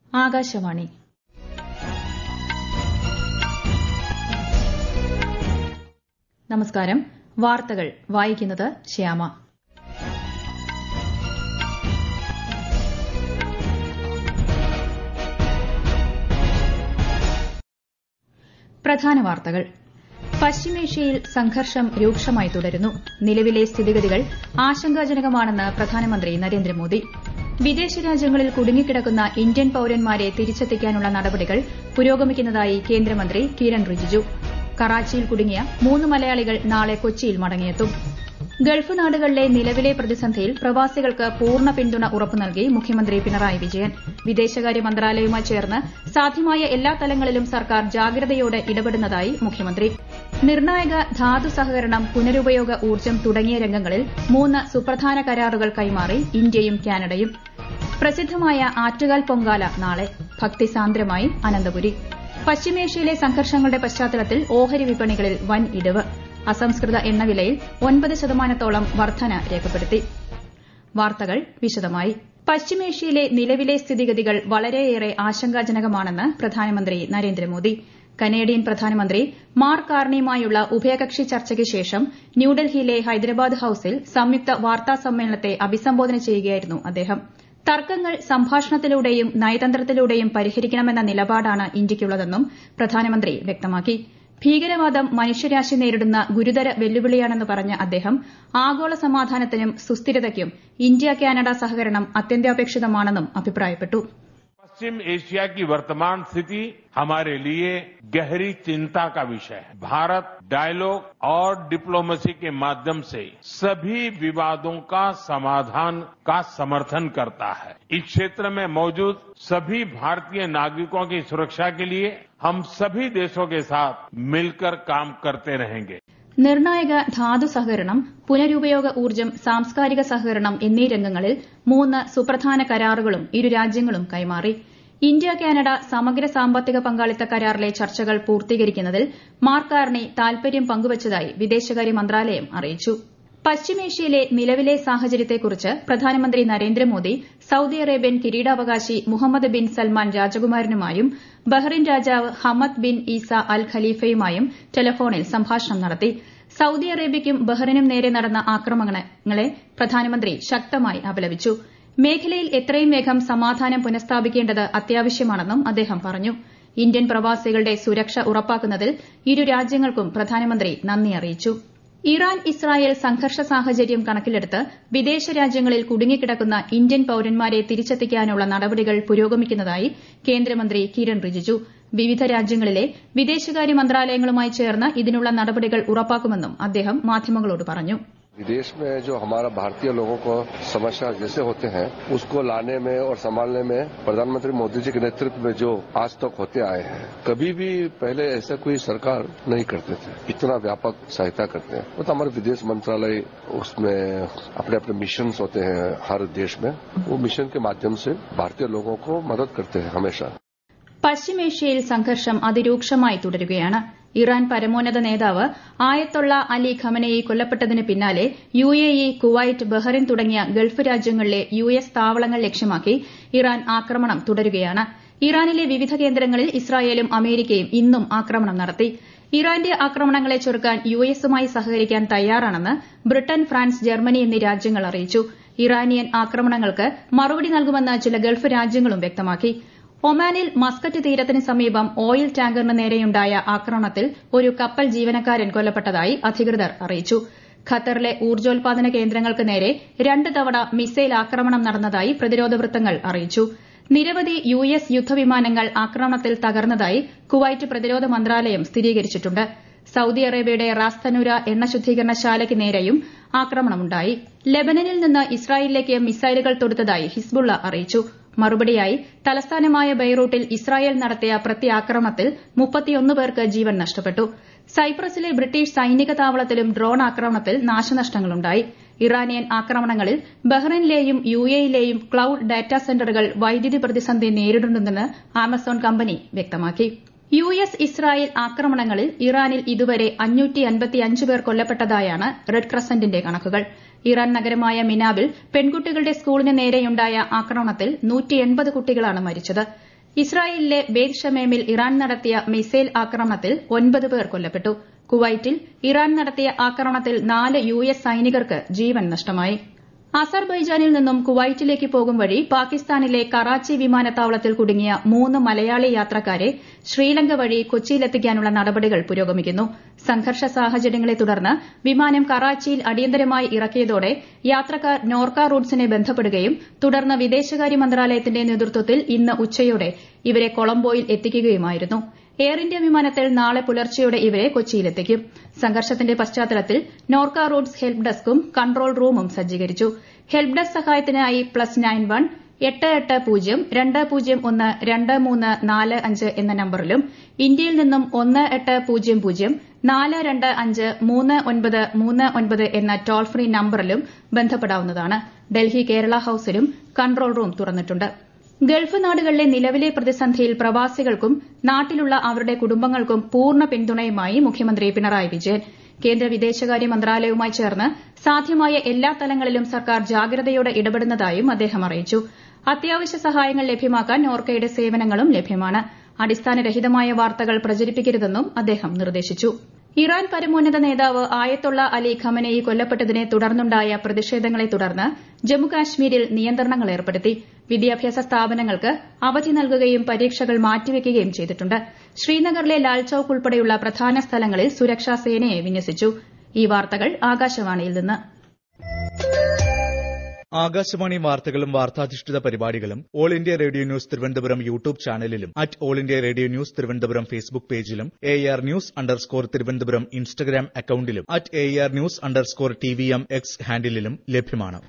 ആകാശവാണി നമസ്കാരം വാർത്തകൾ വായിക്കുന്നത് ശ്യാമ പ്രധാന വാർത്തകൾ പശ്ചിമേഷ്യയിൽ സംഘർഷം രൂക്ഷമായി തുടരുന്നു നിലവിലെ സ്ഥിതിഗതികൾ ആശങ്കാജനകമാണെന്ന് പ്രധാനമന്ത്രി നരേന്ദ്രമോദി വിദേശ രാജ്യങ്ങളിൽ കുടുങ്ങിക്കിടക്കുന്ന ഇന്ത്യൻ പൌരന്മാരെ തിരിച്ചെത്തിക്കാനുള്ള നടപടികൾ പുരോഗമിക്കുന്നതായി കേന്ദ്രമന്ത്രി കിരൺ റിജിജു കറാച്ചിയിൽ കുടുങ്ങിയ മൂന്ന് മലയാളികൾ നാളെ കൊച്ചിയിൽ മടങ്ങിയെത്തും ഗൾഫ് നാടുകളിലെ നിലവിലെ പ്രതിസന്ധിയിൽ പ്രവാസികൾക്ക് പൂർണ്ണ പിന്തുണ ഉറപ്പു നൽകി മുഖ്യമന്ത്രി പിണറായി വിജയൻ വിദേശകാര്യ മന്ത്രാലയവുമായി ചേർന്ന് സാധ്യമായ എല്ലാ തലങ്ങളിലും സർക്കാർ ജാഗ്രതയോടെ ഇടപെടുന്നതായി മുഖ്യമന്ത്രി നിർണായക ധാതു സഹകരണം പുനരുപയോഗ ഊർജ്ജം തുടങ്ങിയ രംഗങ്ങളിൽ മൂന്ന് സുപ്രധാന കരാറുകൾ കൈമാറി ഇന്ത്യയും കാനഡയും പ്രസിദ്ധമായ ആറ്റുകാൽ പൊങ്കാല നാളെ ഭക്തിസാന്ദ്രമായി അനന്തപുരി പശ്ചിമേഷ്യയിലെ സംഘർഷങ്ങളുടെ പശ്ചാത്തലത്തിൽ ഓഹരി വിപണികളിൽ വൻ ഇടിവ് അസംസ്കൃത എണ്ണവിലയിൽ ഒൻപത് ശതമാനത്തോളം വർധന രേഖപ്പെടുത്തി വാർത്തകൾ വിശദമായി പശ്ചിമേഷ്യയിലെ നിലവിലെ സ്ഥിതിഗതികൾ വളരെയേറെ ആശങ്കാജനകമാണെന്ന് പ്രധാനമന്ത്രി നരേന്ദ്രമോദി കനേഡിയൻ പ്രധാനമന്ത്രി മാർക്ക് കാർണിയുമായുള്ള ഉഭയകക്ഷി ചർച്ചയ്ക്ക് ശേഷം ന്യൂഡൽഹിയിലെ ഹൈദരാബാദ് ഹൌസിൽ സംയുക്ത വാർത്താ സമ്മേളനത്തെ അഭിസംബോധന ചെയ്യുകയായിരുന്നു അദ്ദേഹം തർക്കങ്ങൾ സംഭാഷണത്തിലൂടെയും നയതന്ത്രത്തിലൂടെയും പരിഹരിക്കണമെന്ന നിലപാടാണ് ഇന്ത്യയ്ക്കുള്ളതെന്നും പ്രധാനമന്ത്രി വ്യക്തമാക്കി ഭീകരവാദം മനുഷ്യരാശി നേരിടുന്ന ഗുരുതര വെല്ലുവിളിയാണെന്ന് പറഞ്ഞ അദ്ദേഹം ആഗോള സമാധാനത്തിനും സുസ്ഥിരതയ്ക്കും ഇന്ത്യ കാനഡ സഹകരണം അത്യന്താപേക്ഷിതമാണെന്നും അഭിപ്രായപ്പെട്ടു पश्चिम एशिया की वर्तमान स्थिति हमारे लिए गहरी चिंता का विषय है भारत डायलॉग और डिप्लोमेसी के माध्यम से सभी विवादों का समाधान का समर्थन करता है इस क्षेत्र में मौजूद सभी भारतीय नागरिकों की सुरक्षा के लिए हम सभी देशों के साथ मिलकर काम करते रहेंगे നിർണായക ധാതു സഹകരണം പുനരുപയോഗ ഊർജ്ജം സാംസ്കാരിക സഹകരണം എന്നീ രംഗങ്ങളിൽ മൂന്ന് സുപ്രധാന കരാറുകളും ഇരു രാജ്യങ്ങളും കൈമാറി ഇന്ത്യ കാനഡ സമഗ്ര സാമ്പത്തിക പങ്കാളിത്ത കരാറിലെ ചർച്ചകൾ പൂർത്തീകരിക്കുന്നതിൽ മാർക്ക് കാർണി താൽപര്യം പങ്കുവച്ചതായി വിദേശകാര്യ മന്ത്രാലയം അറിയിച്ചു പശ്ചിമേഷ്യയിലെ നിലവിലെ സാഹചര്യത്തെക്കുറിച്ച് പ്രധാനമന്ത്രി നരേന്ദ്രമോദി സൌദി അറേബ്യൻ കിരീടാവകാശി മുഹമ്മദ് ബിൻ സൽമാൻ രാജകുമാരനുമായും ബഹ്റിൻ രാജാവ് ഹമദ് ബിൻ ഈസ അൽ ഖലീഫയുമായും ടെലഫോണിൽ സംഭാഷണം നടത്തി സൌദി അറേബ്യയ്ക്കും ബഹ്റിനും നേരെ നടന്ന ആക്രമണങ്ങളെ പ്രധാനമന്ത്രി ശക്തമായി അപലപിച്ചു മേഖലയിൽ എത്രയും വേഗം സമാധാനം പുനഃസ്ഥാപിക്കേണ്ടത് അത്യാവശ്യമാണെന്നും അദ്ദേഹം പറഞ്ഞു ഇന്ത്യൻ പ്രവാസികളുടെ സുരക്ഷ ഉറപ്പാക്കുന്നതിൽ ഇരു രാജ്യങ്ങൾക്കും പ്രധാനമന്ത്രി നന്ദി അറിയിച്ചു ഇറാൻ ഇസ്രായേൽ സംഘർഷ സാഹചര്യം കണക്കിലെടുത്ത് വിദേശ രാജ്യങ്ങളിൽ കുടുങ്ങിക്കിടക്കുന്ന ഇന്ത്യൻ പൌരന്മാരെ തിരിച്ചെത്തിക്കാനുള്ള നടപടികൾ പുരോഗമിക്കുന്നതായി കേന്ദ്രമന്ത്രി കിരൺ റിജിജു വിവിധ രാജ്യങ്ങളിലെ വിദേശകാര്യ മന്ത്രാലയങ്ങളുമായി ചേർന്ന് ഇതിനുള്ള നടപടികൾ ഉറപ്പാക്കുമെന്നും അദ്ദേഹം മാധ്യമങ്ങളോട് പറഞ്ഞു विदेश में जो हमारा भारतीय लोगों को समस्या जैसे होते हैं उसको लाने में और संभालने में प्रधानमंत्री मोदी जी के नेतृत्व में जो आज तक होते आए हैं कभी भी पहले ऐसा कोई सरकार नहीं करते थे इतना व्यापक सहायता करते हैं वो तो हमारे विदेश मंत्रालय उसमें अपने अपने मिशन होते हैं हर देश में वो मिशन के माध्यम से भारतीय लोगों को मदद करते हैं हमेशा പശ്ചിമേഷ്യയിൽ സംഘർഷം അതിരൂക്ഷമായി തുടരുകയാണ് ഇറാൻ പരമോന്നത നേതാവ് ആയത്തൊള്ള അലി ഖമനയി കൊല്ലപ്പെട്ടതിന് പിന്നാലെ U A E Kuwait Bahrain തുടങ്ങിയ ഗൾഫ് രാജ്യങ്ങളിലെ യു എസ് താവളങ്ങൾ ലക്ഷ്യമാക്കി ഇറാൻ ആക്രമണം തുടരുകയാണ് ഇറാനിലെ വിവിധ കേന്ദ്രങ്ങളിൽ ഇസ്രായേലും അമേരിക്കയും ഇന്നും ആക്രമണം നടത്തി ഇറാന്റെ ആക്രമണങ്ങളെ ചെറുക്കാൻ യു എസുമായി സഹകരിക്കാൻ തയ്യാറാണെന്ന് ബ്രിട്ടൻ ഫ്രാൻസ് ജർമ്മനി എന്നീ രാജ്യങ്ങൾ അറിയിച്ചു ഇറാനിയൻ ആക്രമണങ്ങൾക്ക് മറുപടി നൽകുമെന്ന് ചില ഗൾഫ് രാജ്യങ്ങളും വ്യക്തമാക്കി ഒമാനിൽ മസ്കറ്റ് തീരത്തിന് സമീപം ഓയിൽ ടാങ്കറിന് നേരെയുണ്ടായ ആക്രമണത്തിൽ ഒരു കപ്പൽ ജീവനക്കാരൻ കൊല്ലപ്പെട്ടതായി അധികൃതർ അറിയിച്ചു ഖത്തറിലെ ഊർജ്ജോൽപാദന കേന്ദ്രങ്ങൾക്ക് നേരെ രണ്ട് തവണ മിസൈൽ ആക്രമണം നടന്നതായി പ്രതിരോധ വൃത്തങ്ങൾ അറിയിച്ചു നിരവധി യു എസ് യുദ്ധവിമാനങ്ങൾ ആക്രമണത്തിൽ തകർന്നതായി കുവൈറ്റ് പ്രതിരോധ മന്ത്രാലയം സ്ഥിരീകരിച്ചിട്ടുണ്ട് സൌദി അറേബ്യയുടെ റാസ് തനൂര എണ്ണ ശുദ്ധീകരണശാലയ്ക്ക് നേരെയും ആക്രമണമുണ്ടായി ലെബനനിൽ നിന്ന് ഇസ്രായേലിലേക്ക് മിസൈലുകൾ തൊടുത്തതായി ഹിസ്ബുള്ള അറിയിച്ചു മറുപടിയായി തലസ്ഥാനമായ ബെയ്റൂട്ടിൽ ഇസ്രായേൽ നടത്തിയ പ്രത്യാക്രമണത്തിൽ മുപ്പത്തിയൊന്ന് പേർക്ക് ജീവൻ നഷ്ടപ്പെട്ടു സൈപ്രസിലെ ബ്രിട്ടീഷ് സൈനിക താവളത്തിലും ഡ്രോൺ ആക്രമണത്തിൽ നാശനഷ്ടങ്ങളുണ്ടായി ഇറാനിയൻ ആക്രമണങ്ങളിൽ ബഹ്റൈനിലെയും യു എയിലെയും ക്ലൌഡ് ഡാറ്റാ സെന്ററുകൾ വൈദ്യുതി പ്രതിസന്ധി നേരിടുന്നുണ്ടെന്ന് ആമസോൺ കമ്പനി വ്യക്തമാക്കി യു എസ് ഇസ്രായേൽ ആക്രമണങ്ങളിൽ ഇറാനിൽ ഇതുവരെ പേർ കൊല്ലപ്പെട്ടതായാണ് റെഡ് ക്രസന്റിന്റെ കണക്കുകൾ ഇറാൻ നഗരമായ മിനാബിൽ പെൺകുട്ടികളുടെ സ്കൂളിന് നേരെയുണ്ടായ ആക്രമണത്തിൽ കുട്ടികളാണ് മരിച്ചത് ഇസ്രായേലിലെ ബേത് ഷമേമിൽ ഇറാൻ നടത്തിയ മിസൈൽ ആക്രമണത്തിൽ ഒൻപത് പേർ കൊല്ലപ്പെട്ടു കുവൈറ്റിൽ ഇറാൻ നടത്തിയ ആക്രമണത്തിൽ നാല് യു എസ് സൈനികർക്ക് ജീവൻ നഷ്ടമായി അസർബൈജാനിൽ നിന്നും കുവൈറ്റിലേക്ക് പോകും വഴി പാകിസ്ഥാനിലെ കറാച്ചി വിമാനത്താവളത്തിൽ കുടുങ്ങിയ മൂന്ന് മലയാളി യാത്രക്കാരെ ശ്രീലങ്ക വഴി കൊച്ചിയിലെത്തിക്കാനുള്ള നടപടികൾ പുരോഗമിക്കുന്നു സംഘർഷ സാഹചര്യങ്ങളെ തുടർന്ന് വിമാനം കറാച്ചിയിൽ അടിയന്തരമായി ഇറക്കിയതോടെ യാത്രക്കാർ നോർക്ക റൂട്ട്സിനെ ബന്ധപ്പെടുകയും തുടർന്ന് വിദേശകാര്യ മന്ത്രാലയത്തിന്റെ നേതൃത്വത്തിൽ ഇന്ന് ഉച്ചയോടെ ഇവരെ കൊളംബോയിൽ എത്തിക്കുകയുമായിരുന്നു എയർ ഇന്ത്യ വിമാനത്തിൽ നാളെ പുലർച്ചെയോടെ ഇവരെ കൊച്ചിയിലെത്തിക്കും സംഘർഷത്തിന്റെ പശ്ചാത്തലത്തിൽ നോർക്ക റൂട്ട്സ് ഹെൽപ്പ് ഡെസ്കും കൺട്രോൾ റൂമും സജ്ജീകരിച്ചു ഹെൽപ്പ് ഡെസ്ക് സഹായത്തിനായി പ്ലസ് നയൻ വൺ എട്ട് എട്ട് പൂജ്യം രണ്ട് പൂജ്യം ഒന്ന് രണ്ട് മൂന്ന് നാല് അഞ്ച് എന്ന നമ്പറിലും ഇന്ത്യയിൽ നിന്നും ഒന്ന് എട്ട് പൂജ്യം പൂജ്യം നാല് രണ്ട് അഞ്ച് മൂന്ന് ഒൻപത് മൂന്ന് ഒൻപത് എന്ന ടോൾ ഫ്രീ നമ്പറിലും ബന്ധപ്പെടാവുന്നതാണ് ഡൽഹി കേരള ഹൌസിലും കൺട്രോൾ റൂം തുറന്നിട്ടുണ്ട് ഗൾഫ് നാടുകളിലെ നിലവിലെ പ്രതിസന്ധിയിൽ പ്രവാസികൾക്കും നാട്ടിലുള്ള അവരുടെ കുടുംബങ്ങൾക്കും പൂർണ്ണ പിന്തുണയുമായി മുഖ്യമന്ത്രി പിണറായി വിജയൻ കേന്ദ്ര വിദേശകാര്യ മന്ത്രാലയവുമായി ചേർന്ന് സാധ്യമായ എല്ലാ തലങ്ങളിലും സർക്കാർ ജാഗ്രതയോടെ ഇടപെടുന്നതായും അദ്ദേഹം അറിയിച്ചു അത്യാവശ്യ സഹായങ്ങൾ ലഭ്യമാക്കാൻ നോർക്കയുടെ സേവനങ്ങളും ലഭ്യമാണ് അടിസ്ഥാനരഹിതമായ വാർത്തകൾ പ്രചരിപ്പിക്കരുതെന്നും അദ്ദേഹം നിർദ്ദേശിച്ചു ഇറാൻ പരമോന്നത നേതാവ് ആയത്തുള്ള അലി ഖമനയി കൊല്ലപ്പെട്ടതിനെ തുടർന്നുണ്ടായ പ്രതിഷേധങ്ങളെ തുടർന്ന് ജമ്മുകാശ്മീരിൽ നിയന്ത്രണങ്ങൾ ഏർപ്പെടുത്തി വിദ്യാഭ്യാസ സ്ഥാപനങ്ങൾക്ക് അവധി നൽകുകയും പരീക്ഷകൾ മാറ്റിവെക്കുകയും ചെയ്തിട്ടുണ്ട് ശ്രീനഗറിലെ ലാൽ ചൌക്ക് ഉൾപ്പെടെയുള്ള പ്രധാന സ്ഥലങ്ങളിൽ സുരക്ഷാ സേനയെ വിന്യസിച്ചു ഈ വാർത്തകൾ ആകാശവാണിയിൽ നിന്ന് ആകാശവാണി വാർത്തകളും വാർത്താധിഷ്ഠിത പരിപാടികളും All India Radio News Thiruvananthapuram YouTube ചാനലിലും at All India Radio News Thiruvananthapuram Facebook പേജിലും A R news underscore Thiruvananthapuram Instagram അക്കൌണ്ടിലും at A R news underscore T V M X ഹാൻഡിലും ലഭ്യമാണ്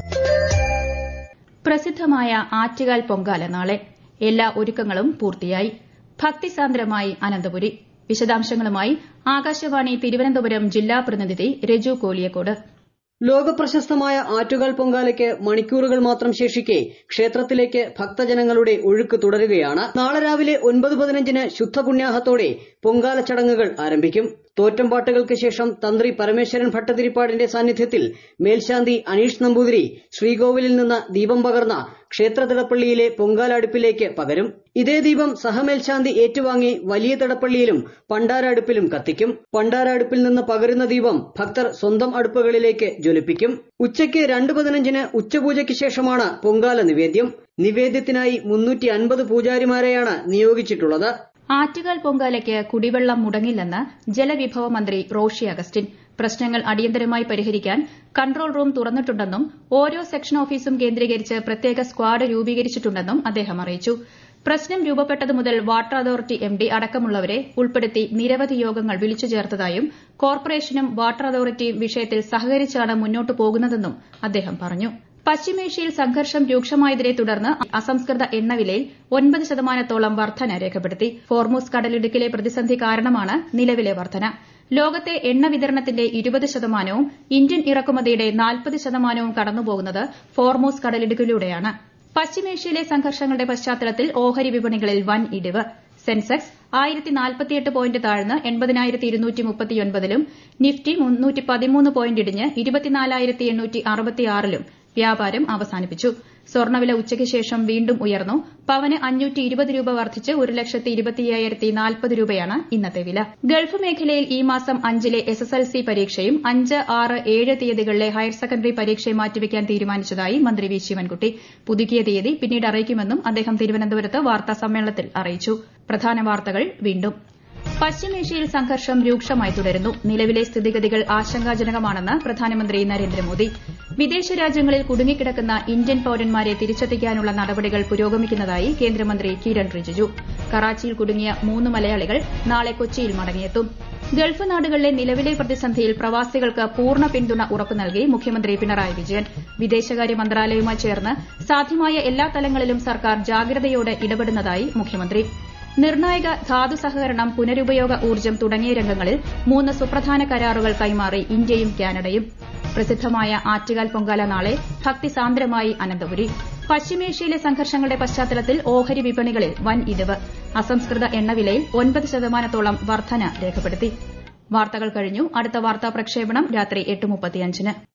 പ്രസിദ്ധമായ ആറ്റുകാൽ പൊങ്കാല നാളെ എല്ലാ ഒരുക്കങ്ങളും പൂർത്തിയായി ഭക്തിസാന്ദ്രമായി അനന്തപുരി വിശദാംശങ്ങളുമായി ആകാശവാണി തിരുവനന്തപുരം ജില്ലാ പ്രതിനിധി രജു കോലിയക്കോട് ലോകപ്രശസ്തമായ ആറ്റുകാൽ പൊങ്കാലയ്ക്ക് മണിക്കൂറുകൾ മാത്രം ശേഷിക്കെ ക്ഷേത്രത്തിലേക്ക് ഭക്തജനങ്ങളുടെ ഒഴുക്ക് തുടരുകയാണ് നാളെ രാവിലെ ഒൻപത് പതിനഞ്ചിന് ശുദ്ധപുണ്യാഹത്തോടെ പൊങ്കാല ചടങ്ങുകൾ ആരംഭിക്കും തോറ്റംപാട്ടുകൾക്ക് ശേഷം തന്ത്രി പരമേശ്വരൻ ഭട്ടതിരിപ്പാടിന്റെ സാന്നിധ്യത്തിൽ മേൽശാന്തി അനീഷ് നമ്പൂതിരി ശ്രീകോവിലിൽ നിന്ന് ദീപം പകർന്ന ക്ഷേത്ര തിടപ്പള്ളിയിലെ പൊങ്കാല അടുപ്പിലേക്ക് പകരും ഇതേ ദീപം സഹമേൽശാന്തി ഏറ്റുവാങ്ങി വലിയ തിടപ്പള്ളിയിലും പണ്ടാര അടുപ്പിലും കത്തിക്കും പണ്ടാര അടുപ്പിൽ നിന്ന് പകരുന്ന ദീപം ഭക്തർ സ്വന്തം അടുപ്പുകളിലേക്ക് ജ്വലിപ്പിക്കും ഉച്ചയ്ക്ക് രണ്ട് പതിനഞ്ചിന് ഉച്ചപൂജയ്ക്ക് ശേഷമാണ് പൊങ്കാല നിവേദ്യം നിവേദ്യത്തിനായി മുന്നൂറ്റി അൻപത് പൂജാരിമാരെയാണ് നിയോഗിച്ചിട്ടുള്ളത് ആറ്റുകാൽ പൊങ്കാലയ്ക്ക് കുടിവെള്ളം മുടങ്ങില്ലെന്ന് ജലവിഭവ മന്ത്രി റോഷി അഗസ്റ്റിൻ പ്രശ്നങ്ങൾ അടിയന്തരമായി പരിഹരിക്കാൻ കൺട്രോൾ റൂം തുറന്നിട്ടുണ്ടെന്നും ഓരോ സെക്ഷൻ ഓഫീസും കേന്ദ്രീകരിച്ച് പ്രത്യേക സ്ക്വാഡ് രൂപീകരിച്ചിട്ടുണ്ടെന്നും അദ്ദേഹം അറിയിച്ചു പ്രശ്നം രൂപപ്പെട്ടതു മുതൽ വാട്ടർ അതോറിറ്റി എംഡി അടക്കമുള്ളവരെ ഉൾപ്പെടുത്തി നിരവധി യോഗങ്ങൾ വിളിച്ചു ചേർത്തതായും കോർപ്പറേഷനും വാട്ടർ അതോറിറ്റിയും വിഷയത്തിൽ സഹകരിച്ചാണ് മുന്നോട്ടു പോകുന്നതെന്നും അദ്ദേഹം പറഞ്ഞു പശ്ചിമേഷ്യയിൽ സംഘർഷം രൂക്ഷമായതിനെ തുടർന്ന് അസംസ്കൃത എണ്ണവിലയിൽ ഒൻപത് ശതമാനത്തോളം വർധന രേഖപ്പെടുത്തി ഫോർമൂസ് കടലിടുക്കിലെ പ്രതിസന്ധി കാരണമാണ് നിലവിലെ വർധന ലോകത്തെ എണ്ണ വിതരണത്തിന്റെ ഇരുപത് ശതമാനവും ഇന്ത്യൻ ഇറക്കുമതിയുടെ നാൽപ്പത് ശതമാനവും കടന്നുപോകുന്നത് ഫോർമൂസ് കടലിടുക്കിലൂടെയാണ് പശ്ചിമേഷ്യയിലെ സംഘർഷങ്ങളുടെ പശ്ചാത്തലത്തിൽ ഓഹരി വിപണികളിൽ വൻ ഇടിവ് സെൻസെക്സ് ആയിരത്തി നാൽപ്പത്തിയെട്ട് പോയിന്റ് താഴ്ന്ന് എൺപതിനായിരത്തി ഇരുന്നൂറ്റി മുപ്പത്തിയൊൻപതിലും നിഫ്റ്റി മുന്നൂറ്റി പതിമൂന്ന് പോയിന്റ് ഇടിഞ്ഞ് ഇരുപത്തിനാലായിരത്തി എണ്ണൂറ്റി അറുപത്തിയാറിലും വ്യാപാരം അവസാനിപ്പിച്ചു സ്വർണ്ണവില ഉച്ചയ്ക്ക് ശേഷം വീണ്ടും ഉയർന്നു പവന് അഞ്ഞൂറ്റി ഇരുപത് രൂപ വർദ്ധിച്ച് ഒരു ലക്ഷത്തി ഇരുപത്തിയ്യായിരത്തി നാൽപ്പത് രൂപയാണ് ഇന്നത്തെ വില ഗൾഫ് മേഖലയിൽ ഈ മാസം അഞ്ചിലെ എസ് എസ് എൽ സി പരീക്ഷയും അഞ്ച് ആറ് ഏഴ് തീയതികളിലെ ഹയർ സെക്കൻഡറി പരീക്ഷയും മാറ്റിവെക്കാൻ തീരുമാനിച്ചതായി മന്ത്രി വി ശിവൻകുട്ടി പുതുക്കിയ തീയതി പിന്നീട് അറിയിക്കുമെന്നും അദ്ദേഹം തിരുവനന്തപുരത്ത് വാർത്താ സമ്മേളനത്തിൽ അറിയിച്ചു പ്രധാന വാർത്തകൾ വീണ്ടും പശ്ചിമേഷ്യയിൽ സംഘർഷം രൂക്ഷമായി തുടരുന്നു നിലവിലെ സ്ഥിതിഗതികൾ ആശങ്കാജനകമാണെന്ന് പ്രധാനമന്ത്രി നരേന്ദ്രമോദി വിദേശ രാജ്യങ്ങളിൽ കുടുങ്ങിക്കിടക്കുന്ന ഇന്ത്യൻ പൌരന്മാരെ തിരിച്ചെത്തിക്കാനുള്ള നടപടികൾ പുരോഗമിക്കുന്നതായി കേന്ദ്രമന്ത്രി കിരൺ റിജിജു കറാച്ചിയിൽ കുടുങ്ങിയ മൂന്ന് മലയാളികൾ നാളെ കൊച്ചിയിൽ മടങ്ങിയെത്തും ഗൾഫ് നാടുകളിലെ നിലവിലെ പ്രതിസന്ധിയിൽ പ്രവാസികൾക്ക് പൂർണ്ണ പിന്തുണ ഉറപ്പു നൽകി മുഖ്യമന്ത്രി പിണറായി വിജയൻ വിദേശകാര്യ മന്ത്രാലയവുമായി ചേർന്ന് സാധ്യമായ എല്ലാ തലങ്ങളിലും സർക്കാർ ജാഗ്രതയോടെ ഇടപെടുന്നതായി മുഖ്യമന്ത്രി നിർണായക ധാതു സഹകരണം പുനരുപയോഗ ഊർജ്ജം തുടങ്ങിയ രംഗങ്ങളിൽ മൂന്ന് സുപ്രധാന കരാറുകൾ കൈമാറി ഇന്ത്യയും കാനഡയും പ്രസിദ്ധമായ ആറ്റുകാൽ പൊങ്കാല നാളെ ഭക്തിസാന്ദ്രമായി അനന്തപുരി പശ്ചിമേഷ്യയിലെ സംഘർഷങ്ങളുടെ പശ്ചാത്തലത്തിൽ ഓഹരി വിപണികളിൽ വൻ ഇടിവ് അസംസ്കൃത എണ്ണവിലയിൽ ഒൻപത് ശതമാനത്തോളം വർധന രേഖപ്പെടുത്തി വാർത്തകൾ കഴിഞ്ഞു അടുത്ത വാർത്താ പ്രക്ഷേപണം രാത്രി എട്ട് മുപ്പത്തിയഞ്ചിന്